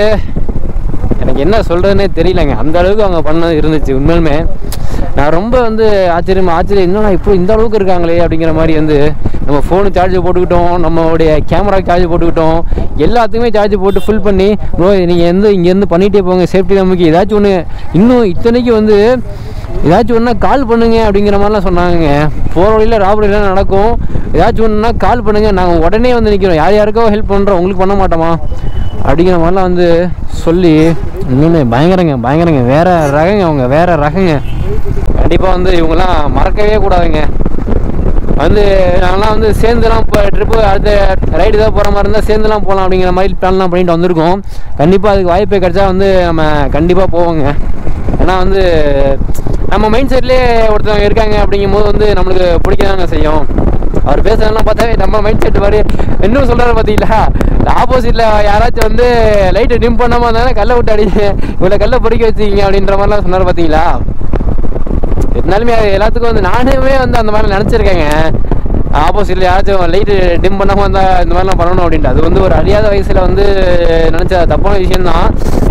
எனக்கு என்ன சொல்கிறதுனே தெரியலங்க அந்த அளவுக்கு அவங்க பண்ணது இருந்துச்சு உண்மையுமே நான் ரொம்ப வந்து ஆச்சரியமா ஆச்சரியம் என்னடா இப்போ இந்த அளவுக்கு இருக்காங்களே அப்படிங்கிற மாதிரி வந்து நம்ம ஃபோனு சார்ஜ் போட்டுக்கிட்டோம் நம்மளுடைய கேமரா சார்ஜ் போட்டுக்கிட்டோம் எல்லாத்துக்குமே சார்ஜ் போட்டு ஃபுல் பண்ணி ப்ரோ நீங்கள் எந்த இங்கேருந்து பண்ணிகிட்டே போங்க சேஃப்டி நமக்கு ஏதாச்சும் ஒன்று இன்னும் இத்தனைக்கு வந்து ஏதாச்சும் ஒன்றா கால் பண்ணுங்க அப்படிங்கிற மாதிரிலாம் சொன்னாங்க போகிற வழியில் ராபரிலாம் நடக்கும் ஏதாச்சும் ஒன்றுனா கால் பண்ணுங்க நாங்கள் உடனே வந்து நிற்கிறோம் யார் யாருக்கோ ஹெல்ப் பண்ணுறோம் உங்களுக்கு பண்ண மாட்டோமா அப்படிங்கிற மாதிரிலாம் வந்து சொல்லி இன்னொன்று பயங்கரங்க பயங்கரங்க வேற ரகங்க அவங்க வேற ரகங்க கண்டிப்பாக வந்து இவங்கெல்லாம் மறக்கவே கூடாதுங்க வந்து நாங்களாம் வந்து சேர்ந்துலாம் இப்போ ட்ரிப்பு அடுத்த ரைடு தான் போகிற மாதிரி இருந்தால் சேர்ந்துலாம் போகலாம் அப்படிங்கிற மாதிரி பிளான்லாம் பண்ணிட்டு வந்திருக்கோம் கண்டிப்பாக அதுக்கு வாய்ப்பு கிடைச்சா வந்து நம்ம கண்டிப்பாக போவோங்க ஏன்னா வந்து நம்ம மைண்ட் செட்லேயே ஒருத்தவங்க இருக்காங்க அப்படிங்கும் போது வந்து நம்மளுக்கு பிடிக்கதாங்க செய்யும் அவர் பேசுறதெல்லாம் பார்த்தாவே நம்ம மைண்ட் செட் மாதிரி இன்னும் சொல்கிறாரு பார்த்தீங்களா ஆப்போசிட்டில் யாராச்சும் வந்து லைட்டை டிம் பண்ணாமல் இருந்தாலும் கல்லை விட்டு அடிச்சு இவ்வளோ கல்லை பொறிக்க வச்சிக்கிங்க அப்படின்ற மாதிரிலாம் சொன்னார் பார்த்தீங்களா இருந்தாலுமே அது எல்லாத்துக்கும் வந்து நானுமே வந்து அந்த மாதிரி நினச்சிருக்கேங்க ஆப்போசிட்ல யாராச்சும் லைட்டு டிம் பண்ணாமல் வந்தால் இந்த மாதிரிலாம் பண்ணணும் அப்படின்ட்டு அது வந்து ஒரு அறியாத வயசில் வந்து நினச்ச தப்பான விஷயம்தான்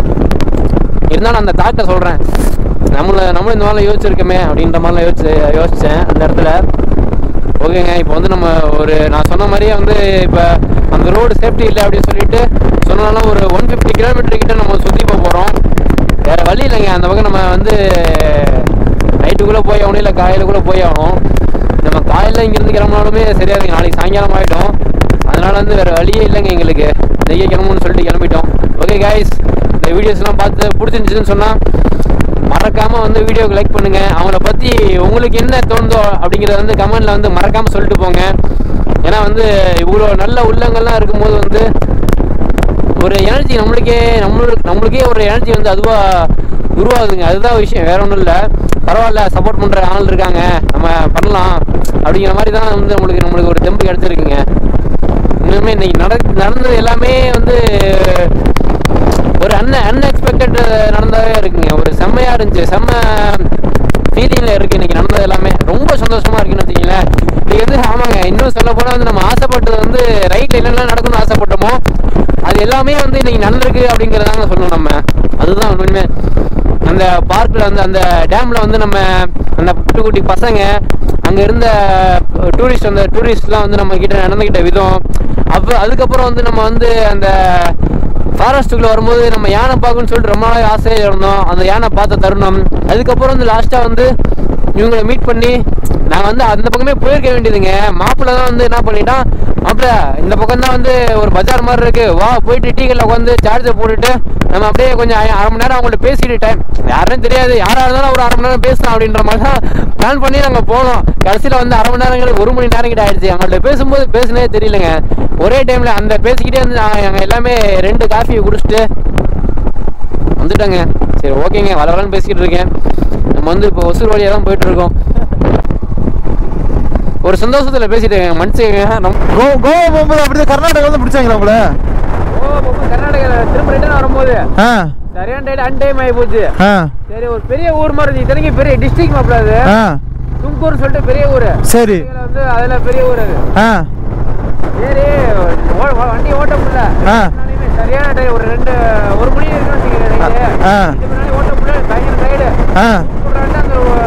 இருந்தாலும் அந்த தாட்டை சொல்கிறேன் நம்மளை நம்மளும் இந்த மாதிரிலாம் யோசிச்சிருக்கோமே அப்படின்ற மாதிரிலாம் யோசிச்சு யோசித்தேன் அந்த இடத்துல ஓகேங்க இப்போ வந்து நம்ம ஒரு நான் சொன்ன மாதிரியே வந்து இப்போ அந்த ரோடு சேஃப்டி இல்லை அப்படின்னு சொல்லிட்டு சொன்னாலும் ஒரு ஒன் ஃபிஃப்டி கிலோமீட்டர் கிட்ட நம்ம சுற்றி போக போகிறோம் வேறு வழி இல்லைங்க அந்த பக்கம் நம்ம வந்து நைட்டுக்குள்ளே போய் ஆகணும் இல்லை காலையிலக்குள்ளே போய் ஆகணும் நம்ம காலையில் இங்கேருந்து கிளம்பினாலுமே சரியாதுங்க நாளைக்கு சாயங்காலம் ஆகிடும் அதனால வந்து வேறு வழியே இல்லைங்க எங்களுக்கு நெய்ய கிளம்பணும்னு சொல்லிட்டு கிளம்பிட்டோம் ஓகே காய்ஸ் இந்த வீடியோஸ்லாம் பார்த்து பிடிச்சிருந்துச்சுன்னு சொன்னால் மறக்காம வந்து வீடியோக்கு லைக் பண்ணுங்க அவங்கள பத்தி உங்களுக்கு என்ன தோணுதோ அப்படிங்கறத வந்து கமெண்ட்ல வந்து மறக்காம சொல்லிட்டு போங்க ஏன்னா வந்து இவ்வளோ நல்ல உள்ளங்கள்லாம் இருக்கும்போது வந்து ஒரு எனர்ஜி நம்மளுக்கே நம்மளுக்கு நம்மளுக்கே ஒரு எனர்ஜி வந்து அதுவா உருவாகுதுங்க அதுதான் விஷயம் வேற ஒன்றும் இல்லை பரவாயில்ல சப்போர்ட் பண்ற ஆள் இருக்காங்க நம்ம பண்ணலாம் அப்படிங்கிற மாதிரி தான் வந்து நம்மளுக்கு நம்மளுக்கு ஒரு தெம்பு கிடைச்சிருக்குங்க இன்னுமே இன்னைக்கு நட நடந்தது எல்லாமே வந்து ஒரு அன்ன அன்எக்ஸ்பெக்டட் நடந்தவே இருக்குங்க ஒரு செம்மையா இருந்துச்சு செம்ம ஃபீலிங்ல இருக்கு இன்னைக்கு நடந்தது எல்லாமே ரொம்ப சந்தோஷமா இருக்குன்னு வச்சுக்கீங்களேன் இன்னைக்கு வந்து ஆமாங்க இன்னும் சொல்ல போனா வந்து நம்ம ஆசைப்பட்டது வந்து ரைட்ல என்னெல்லாம் நடக்கணும்னு ஆசைப்பட்டோமோ அது எல்லாமே வந்து இன்னைக்கு நடந்திருக்கு அப்படிங்கிறதாங்க சொல்லணும் நம்ம அதுதான் உண்மையுமே அந்த பார்க்கில் வந்து அந்த டேம்ல வந்து நம்ம அந்த குட்டி குட்டி பசங்க அங்க இருந்த டூரிஸ்ட் அந்த டூரிஸ்ட்லாம் வந்து நம்ம கிட்ட நடந்துக்கிட்ட விதம் அப்போ அதுக்கப்புறம் வந்து நம்ம வந்து அந்த ஃபாரஸ்ட்டுக்குள்ள வரும்போது நம்ம யானை பார்க்கணும்னு சொல்லிட்டு ரொம்ப நாள் ஆசையாக இருந்தோம் அந்த யானை பார்த்த தருணம் அதுக்கப்புறம் வந்து லாஸ்ட்டாக வந்து இவங்களை மீட் பண்ணி நாங்கள் வந்து அந்த பக்கமே போயிருக்க வேண்டியதுங்க மாப்பிள்ளை தான் வந்து என்ன பண்ணிட்டான் மாப்பிள்ள இந்த பக்கம் தான் வந்து ஒரு பஜார் மாதிரி இருக்கு வா போயிட்டு டீ கடையில் உட்காந்து சார்ஜர் போட்டுட்டு நம்ம அப்படியே கொஞ்சம் அரை அரை மணி நேரம் அவங்கள்ட்ட பேசிட்டு டைம் யாருன்னு தெரியாது யாராக இருந்தாலும் ஒரு அரை மணி நேரம் பேசலாம் அப்படின்ற மாதிரி தான் பிளான் பண்ணி நாங்கள் போனோம் கடைசியில் வந்து அரை மணி நேரங்களுக்கு ஒரு மணி நேரம் கிட்ட ஆயிடுச்சு அவங்கள்ட்ட பேசும்போது பேசுனே தெரியலங்க ஒரே டைமில் அந்த பேசிக்கிட்டே வந்து நாங்கள் எல்லாமே ரெண்டு காஃபியை குடிச்சிட்டு வந்துட்டோங்க சரி ஓகேங்க வள வளன்னு பேசிக்கிட்டு இருக்கேன் நம்ம வந்து இப்போ ஒசூர் வழியாக தான் போயிட்டு இருக்கோம் ஒரு சந்தோஷத்துல பேசிட்டு இருக்கேன் மனுஷங்க நம்ம கோ கோவா போகும்போது அப்படியே கர்நாடகா வந்து பிடிச்சாங்களா உங்களை கர்நாடகா திரும்ப ரிட்டர்ன் வரும்போது ஆ சரியான டைட் அன்டைம் ஆகி போச்சு ஆ சரி ஒரு பெரிய ஊர் மாதிரி இருந்துச்சு இத்தனைக்கும் பெரிய டிஸ்ட்ரிக்ட் மாப்பிள அது ஆ தும்கூர் சொல்லிட்டு பெரிய ஊர் சரி இதுல வந்து அதுல பெரிய ஊர் அது ஆ சரி ஓ- ஓ- வண்டி ஓட்ட முடியல ஆ. நாளையுமே சரியான டைம் ஒரு ரெண்டு ஒரு மணி இருக்குன்னு வச்சுக்கிறேன் நைட்டு ஆ. ரெண்டு மணி நேரம் ஓட்ட முடியல பயங்கர டைடு ஆ அந்த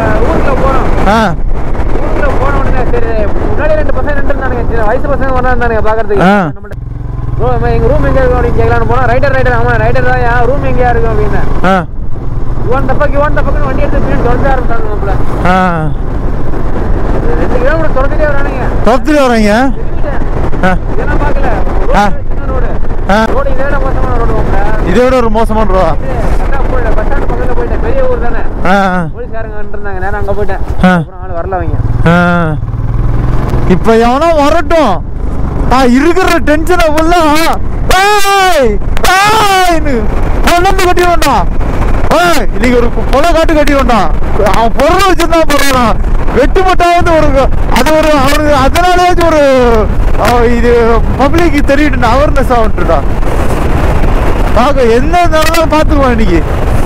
ஆ ஊருக்குள்ள போன உடனே சரி முன்னாடி ரெண்டு பசங்க நின்று இருந்தானுங்க சின்ன வயசு பசங்க ஒன்றா இருந்தானுங்க பார்க்கறதுக்கு ஆ. நம்மள்ட்ட ரூம் எங்க ரூம் எங்க இருக்கும் அப்படின்னு கேட்கலான்னு போனா ரைடர் ரைடர் ஆமா ரைடர் தான் யா ரூம் எங்கேயா இருக்கும் அப்படின்னு ஆ இவன் தப்பக்கு இவன் தப்பக்குன்னு வண்டி எடுத்து பின்னாடி தொடர்ந்து ஆரம்பிச்சாங்க நம்மள ஆ ரெண்டு கிலோமீட்டர் தொடர்ந்துட்டே வரானுங்க துரத்துட்டு வர்றீங்க ஆ இதெல்லாம் பார்க்கல ஆ. ரோடு சின்ன ரோடு ஆ ரோடு இதை விட மோசமான ரோடு உங்களை இதை விட ஒரு மோசமான ரூபா கரெக்டாக போயிட்டேன் பஸ் ஸ்டாண்ட் பக்கத்தில் போயிட்டேன் பெரிய ஊர் தானே ஆ போலீஸ்காரங்க இருந்தாங்க நேரம் அங்கே போயிட்டேன் ஆ. அப்புறம் ஆள் வரல அவங்க ஆ இப்போ எவனோ வரட்டும் நான் இருக்கிற டென்ஷனை ஃபுல்லா ஏய் ஏய்னு கொண்டு கட்டி வேண்டாம் ஏய் இன்னைக்கு ஒரு கொலை காட்டு கட்டி வேண்டாம் அவன் பொருள் வச்சிருந்தா போறான் வெட்டு மட்டாவது ஒரு அது ஒரு அவனுக்கு அதனாலேயாச்சும் ஒரு அவன் இது பப்ளிக்கு தெரியட்டும் அவேர்னஸ் ஆகட்டுடா பார்க்க என்ன இருந்தாலும் பார்த்துக்குவான் இன்னைக்கு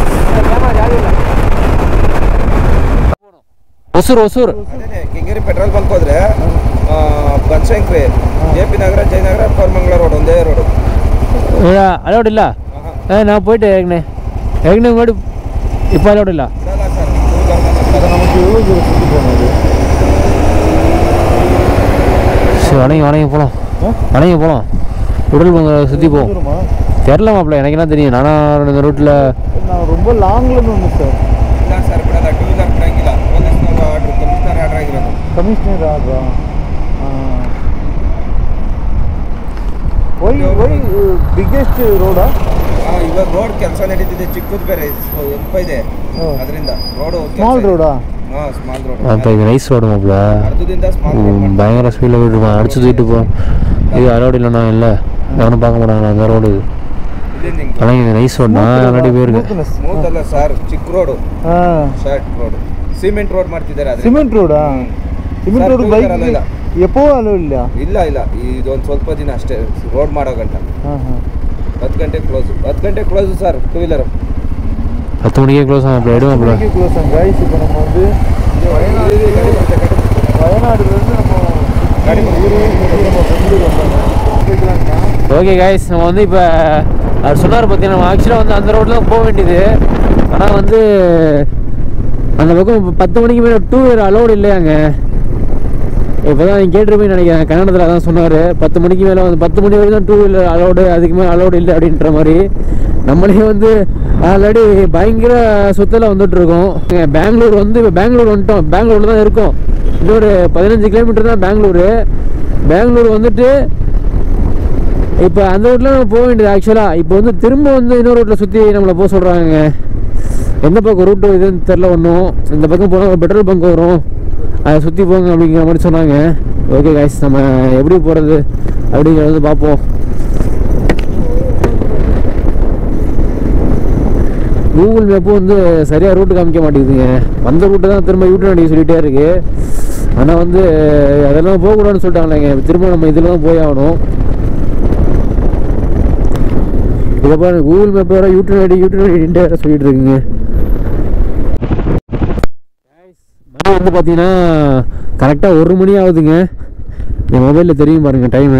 ಹೊಸೂರು ಹೊಸೂರು ಅದೇನೆ ಕೆಂಗೇರಿ ಪೆಟ್ರೋಲ್ ಬಂಕ್ ಹೋದ್ರೆ Banashankari J P Nagar Jayanagar Koramangala road ಒಂದೇ ರೋಡ್ ಅಲೌಡ್ ಇಲ್ಲ ಏ ನಾವು போயிட்டு ஏற்கனவே ஏற்கனவே முன்னாடி இப்போ அலௌட் ಇಲ್ಲ சரி வணங்கி வணங்கி போகலாம் வணங்கி போகலாம் உடல் பங்க சுற்றி போவோம் தெரில மாப்பிள்ள எனக்கு என்ன தெரியும் நானா இந்த ரூட்டில் நான் ரொம்ப லாங்ல இருந்து வந்து சார் ಇಲ್ಲ ಸರ್ ಬಿಡಲ್ಲ ಟೂ ವೀಲರ್ ಬಿಡಂಗಿಲ್ಲ ಪೊಲೀಸ್ನವ್ರು ಆರ್ಡ್ರ್ ಕಮಿಷನರ್ ಆರ್ಡರ್ ಆಗಿರೋದು ಕಮಿಷನರ್ ಆದ್ರಾ ವೈ ವೈ ಬಿಗ್ಗೆಸ್ಟ್ ರೋಡಾ ಆ, ಇವಾಗ ರೋಡ್ ಕೆಲಸ ನಡೀತಿದೆ ಚಿಕ್ಕದು ಬೇರೆ ಸ್ವಲ್ಪ ಇದೆ ಹ್ಮ್. ಅದರಿಂದ ರೋಡು ಸ್ಮಾಲ್ ರೋಡಾ ಹಾಂ ಸ್ಮಾಲ್ ರೋಡ್ அப்போ இது நைஸ் ரோடு மாப்பிள்ள ಅರ್ಧದಿಂದ ಸ್ಮಾಲ್ ರೋಡ್ பயங்கர ஸ்பீடில் போயிட்டுருப்பான் அடிச்சு தூக்கிட்டு போ இது அலௌட் இல்லைண்ணா இல்லை எவனும் பார்க்க மாட்டாங்க அந்த ரோடு இது ಇಲ್ಲಿಂದ ಹಿಂಗೆ ஆனால் இது நைஸ் ரோடு நான் ஆல்ரெடி போயிருக்கேன் ಸ್ಮೂತ್ ಅಲ್ಲ ಸರ್ ಚಿಕ್ಕ ರೋಡು ಹಾಂ ಶಾರ್ಟ್ ರೋಡ್ ಸಿಮೆಂಟ್ ರೋಡ್ ಮಾಡ್ತಿದ್ದಾರೆ ಅದ್ರ ಸಿಮೆಂಟ್ ರೋಡಾ cement Sir, road two bike wheeler ಅಲ್ಲ ಇಲ್ಲ. ಎಪ್ಪೋ ಅಲ್ಲೂ ಇಲ್ಲ ಇಲ್ಲ ಇಲ್ಲ ಇದೊಂದು ಸ್ವಲ್ಪ ದಿನ ಅಷ್ಟೇ ರೋಡ್ ಮಾಡೋ ಗಂಟ ಹಾಂ ಹಾಂ ಹತ್ತು ಗಂಟೆ ಕ್ಲೋಸ್ ಹತ್ತು ಗಂಟೆ ಕ್ಲೋಸ್ ಸರ್ ಟೂ ವೀಲರ್ பத்து மணிக்கே க்ளோஸ் ஆகும் அப்படி ஆகிடும் மாப்பிள்ள க்ளோஸ் கைஸ் இப்போ நம்ம வந்து வயநாடுலேருந்து நம்ம ಗಾಡಿ ஊரே நம்ம பெங்களூர் வந்தாங்க போய்க்கலாம்னா ஓகே கைஸ் நம்ம வந்து இப்போ அவர் சொன்னார் பார்த்தீங்கன்னா நம்ம ஆக்சுவலாக வந்து அந்த ரோட்டில் தான் போக வேண்டியது ஆனால் வந்து அந்த பக்கம் இப்ப பத்து மணிக்கு மேலே டூ வீலர் அலோடு இல்லையாங்க இப்போ தான் நீங்கள் கேட்டிருப்பீங்க நினைக்கிறேன் கன்னடத்தில் தான் சொன்னார் பத்து மணிக்கு மேலே வந்து பத்து மணி வரைக்கும் தான் டூ வீலர் அலோடு அதுக்கு மேலே அலோடு இல்லை அப்படின்ற மாதிரி நம்மளே வந்து ஆல்ரெடி பயங்கர சுத்தல வந்துட்டு இருக்கோம் இங்க பெங்களூர் வந்து இப்போ பெங்களூர் வந்துட்டோம் பெங்களூர்ல தான் இருக்கோம் இன்னொரு பதினஞ்சு கிலோமீட்டர் தான் பெங்களூரு பெங்களூர் வந்துட்டு இப்போ அந்த ரோட்டில் நம்ம போக வேண்டியது ஆக்சுவலாக இப்போ வந்து திரும்ப வந்து இன்னொரு ரோட்டில் சுற்றி நம்மளை போக சொல்கிறாங்க எந்த பக்கம் ரூட்டு இதுன்னு தெரில ஒன்றும் இந்த பக்கம் போனால் ஒரு பெட்ரோல் பங்க் வரும் அதை சுற்றி போங்க அப்படிங்கிற மாதிரி சொன்னாங்க ஓகே காய்ஸ் நம்ம எப்படி போகிறது அப்படிங்கிறத பார்ப்போம் கூகுள் மேப்பும் வந்து சரியாக ரூட்டு காமிக்க மாட்டேங்குதுங்க வந்த ரூட்டு தான் திரும்ப யூட்டன் அடிக்க சொல்லிகிட்டே இருக்கு ஆனால் வந்து அதெல்லாம் போகக்கூடாதுன்னு சொல்லிட்டாங்களேங்க திரும்ப நம்ம இதில் தான் போய் ஆகணும் இதை பாருங்க கூகுள் மேப் வேற யூட்டன் ஐடி யூட்டன் ஐடின்ட்டு வேற சொல்லிட்டு இருக்குங்க மணி வந்து பார்த்தீங்கன்னா கரெக்டாக ஒரு மணி ஆகுதுங்க என் மொபைலில் தெரியும் பாருங்க டைமு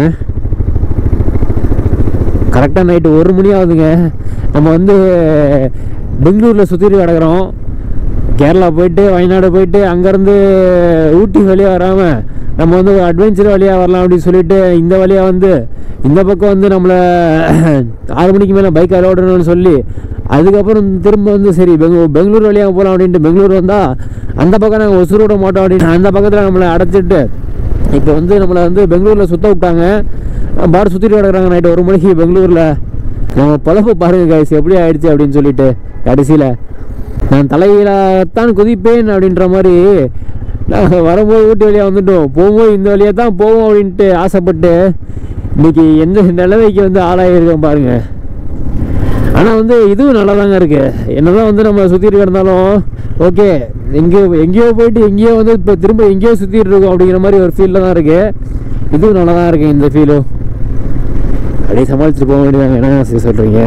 கரெக்டாக நைட்டு ஒரு மணி ஆகுதுங்க நம்ம வந்து பெங்களூரில் சுற்றிட்டு கிடக்குறோம் கேரளா போயிட்டு வயநாடு போயிட்டு அங்கேருந்து ஊட்டி வழியாக வராமல் நம்ம வந்து ஒரு அட்வென்ச்சர் வழியாக வரலாம் அப்படின்னு சொல்லிட்டு இந்த வழியாக வந்து இந்த பக்கம் வந்து நம்மளை ஆறு மணிக்கு மேலே பைக் அலோடணும்னு சொல்லி அதுக்கப்புறம் திரும்ப வந்து சரி பெங்களூர் பெங்களூர் வழியாக போகலாம் அப்படின்ட்டு பெங்களூர் வந்தால் அந்த பக்கம் நாங்கள் ஒசூர் விட மாட்டோம் அப்படின்னு அந்த பக்கத்தில் நம்மளை அடைச்சிட்டு இப்போ வந்து நம்மளை வந்து பெங்களூரில் சுத்த விட்டாங்க பார் சுற்றிட்டு கிடக்குறாங்க நைட்டு ஒரு மணிக்கு பெங்களூரில் நம்ம பொழப்பு பாருங்க கைஸ் எப்படி ஆயிடுச்சு அப்படின்னு சொல்லிட்டு கடைசியில் நான் தலையில்தான் குதிப்பேன் அப்படின்ற மாதிரி நாங்கள் வரும்போது ஊட்டி வழியாக வந்துட்டோம் போகும்போது இந்த வழியாக தான் போவோம் அப்படின்ட்டு ஆசைப்பட்டு இன்னைக்கு எந்த நிலைமைக்கு வந்து ஆளாயிருக்கோம் பாருங்க ஆனால் வந்து இதுவும் நல்லா தாங்க இருக்கு என்னதான் வந்து நம்ம சுற்றிட்டு கிடந்தாலும் ஓகே எங்கேயோ எங்கேயோ போயிட்டு எங்கேயோ வந்து இப்போ திரும்ப எங்கேயோ சுற்றிட்டு இருக்கோம் அப்படிங்கிற மாதிரி ஒரு ஃபீலில் தான் இருக்கு இதுவும் நல்லா தான் இருக்கு இந்த ஃபீலும் அப்படியே சமாளிச்சுட்டு போக வேண்டியதாங்க என்ன சொல்கிறீங்க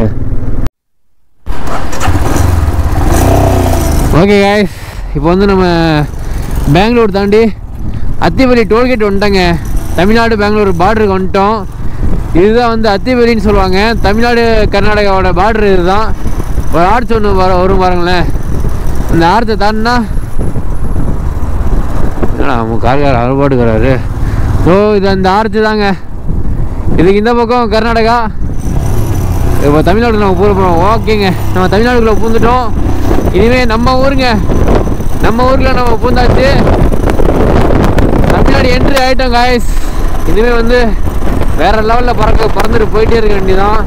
ஓகே காய்ஸ் இப்போ வந்து நம்ம பெங்களூர் தாண்டி அத்திவெளி டோல்கேட் வந்துட்டோங்க தமிழ்நாடு பெங்களூர் பார்டருக்கு வந்துட்டோம் இதுதான் வந்து அத்திவெளின்னு சொல்லுவாங்க தமிழ்நாடு கர்நாடகாவோட பார்டர் இதுதான் ஒரு ஆர்ச் ஒன்று வர வரும் பாருங்களேன் இந்த ஆர்ச்சை தாண்டினா நம்ம கார்கார் அறுபாடுக்கிறாரு ஸோ இது அந்த ஆர்ச்சு தாங்க இதுக்கு இந்த பக்கம் கர்நாடகா இப்போ தமிழ்நாடு நம்ம பூர போகிறோம் ஓகேங்க நம்ம தமிழ்நாடுக்குள்ளே பூந்துட்டோம் இனிமேல் நம்ம ஊருங்க நம்ம ஊரில் நம்ம பூந்தாச்சு தமிழ்நாடு என்ட்ரி ஆகிட்டோம் காய்ஸ் இனிமேல் வந்து வேற லெவலில் பறக்க பறந்துட்டு போயிட்டே இருக்க வேண்டியதான்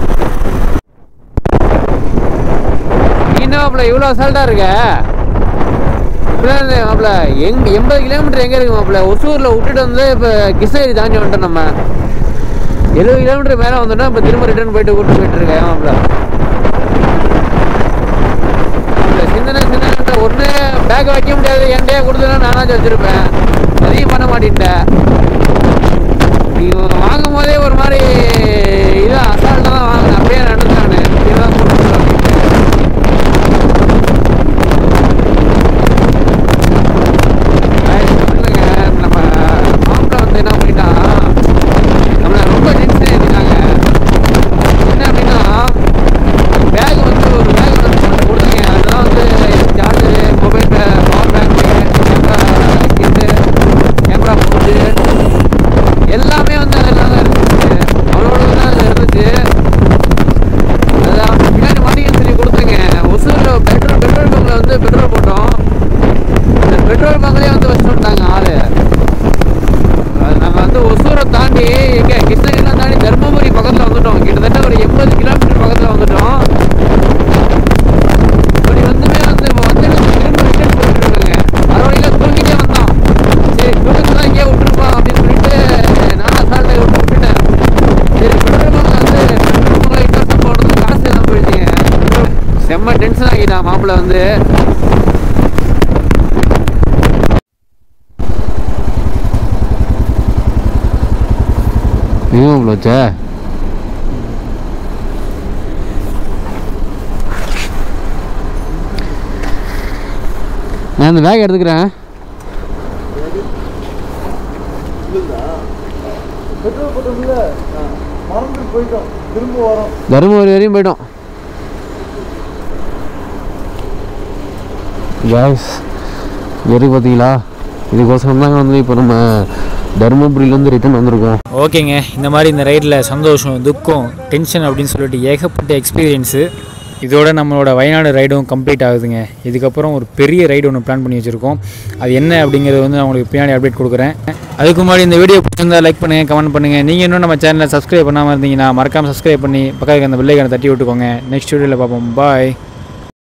இன்னும் இவ்வளோ அசால்ட்டாக இருக்க இப்படிதான் மாப்பிள எங்க எண்பது கிலோமீட்டர் எங்கே இருக்கு மாப்பிள ஒசூரில் விட்டுட்டு வந்து இப்போ கிருஷ்ணகிரி தாண்டி வந்துட்டோம் நம்ம எழுபது கிலோமீட்டர் மேலே வந்துட்டோம் இப்போ திரும்ப ரிட்டர்ன் போயிட்டு கூட்டு போயிட்டு இருக்கேன் மாப்பிள மாப்பிள, சிந்தனை சிந்தனை ஒன்று பேக் வைக்க முடியாது என்கிட்டயே கொடுத்தா நானாச்சும் வச்சிருப்பேன் அதையும் பண்ண மாட்டேன்ட்டேன் நீ வாங்கும் போதே ஒரு மாதிரி இதான் அசால்ட்டாக தான் வாங்கினேன் அப்படியே நடந்தானு இதுதான் கொடுத்துருவேன் சொல்லுங்க நம்ம மாப்பிள்ள வந்து என்ன பண்ணிட்டான் நம்மளை ரொம்ப டென்ஷன் ஏற்றிட்டாங்க என்ன அப்படின்னா பேக் வந்து ஒரு பேக் வந்து நம்மள்ட்ட கொடுத்தீங்க அதெல்லாம் வந்து charger mobile power bank camera கிட்டு கேமரா போட்டு எல்லாமே வந்து அதெல்லாம் தான் இருந்துச்சு அவ்வளோ தான் அதில் இருந்துச்சு அதான் பின்னாடி மாட்டிங்கன்னு சொல்லி கொடுத்தேங்க ஒசூரில் பெட்ரோல் பெட்ரோல் பங்கில் வந்து பெட்ரோல் போட்டோம் இந்த பெட்ரோல் பங்க்லேயே வந்து வச்சு விட்டாங்க ஆளு அது நாங்கள் வந்து ஒசூரை தாண்டி எங்கே கிருஷ்ணகிரிலாம் தாண்டி தருமபுரி பக்கத்தில் வந்துட்டோம் கிட்டத்தட்ட ஒரு எண்பது கிலோமீட்டர் பக்கத்தில் வந்துட்டோம் இப்படி வந்துமே வந்து இப்போ வந்து திரும்ப ரிட்டர்ன் போயிட்டு இருக்காங்க மறுபடியும் தூங்கிட்டே வந்தோம் சரி தூக்கத்து தான் இங்கேயே விட்டுருப்போம் அப்படின்னு சொல்லிட்டு நான் அசால்ட்டை விட்டு விட்டுட்டேன் சரி பெட்ரோல் பங்க்ல வந்து பெட்ரோல் பங்க்ல இன்னொரு சம்பவம் நடந்து காசு எல்லாம் போயிடுச்சுங்க செம்ம டென்ஷன் ஆகிட்டான் மாப்பிள்ளை வந்து நீயும் இவ்வளோ வச்ச நான் இந்த பேக் எடுத்துக்கிறேன் பெட்ரோல் போட்டோம்ல மறந்துட்டு போயிட்டோம் திரும்ப வரோம் தருமபுரி வரையும் போயிட்டோம் கேஸ் வெறி பார்த்தீங்களா இதுக்கோசரம் தாங்க வந்து இப்போ நம்ம தருமபுரியிலேருந்து ரிட்டர்ன் வந்திருக்கோம் ஓகேங்க இந்த மாதிரி இந்த ரைடில் சந்தோஷம் துக்கம் டென்ஷன் அப்படின்னு சொல்லிட்டு ஏகப்பட்ட எக்ஸ்பீரியன்ஸு இதோட நம்மளோட வயநாடு ரைடும் கம்ப்ளீட் ஆகுதுங்க இதுக்கப்புறம் ஒரு பெரிய ரைடு ஒன்று பிளான் பண்ணி வச்சுருக்கோம் அது என்ன அப்படிங்கிறது வந்து நான் உங்களுக்கு பின்னாடி அப்டேட் கொடுக்குறேன் அதுக்கு முன்னாடி இந்த வீடியோ பிடிச்சிருந்தா லைக் பண்ணுங்கள் கமெண்ட் பண்ணுங்கள் நீங்கள் இன்னும் நம்ம சேனலை சப்ஸ்கிரைப் பண்ணாமல் இருந்தீங்கன்னா மறக்காமல் சப்ஸ்கிரைப் பண்ணி பக்கத்துக்கு அந்த வெள்ளைக்கான தட்டி விட்டுக்கோங்க நெக்ஸ்ட் வீடியோவில் பார்ப்போம் பாய்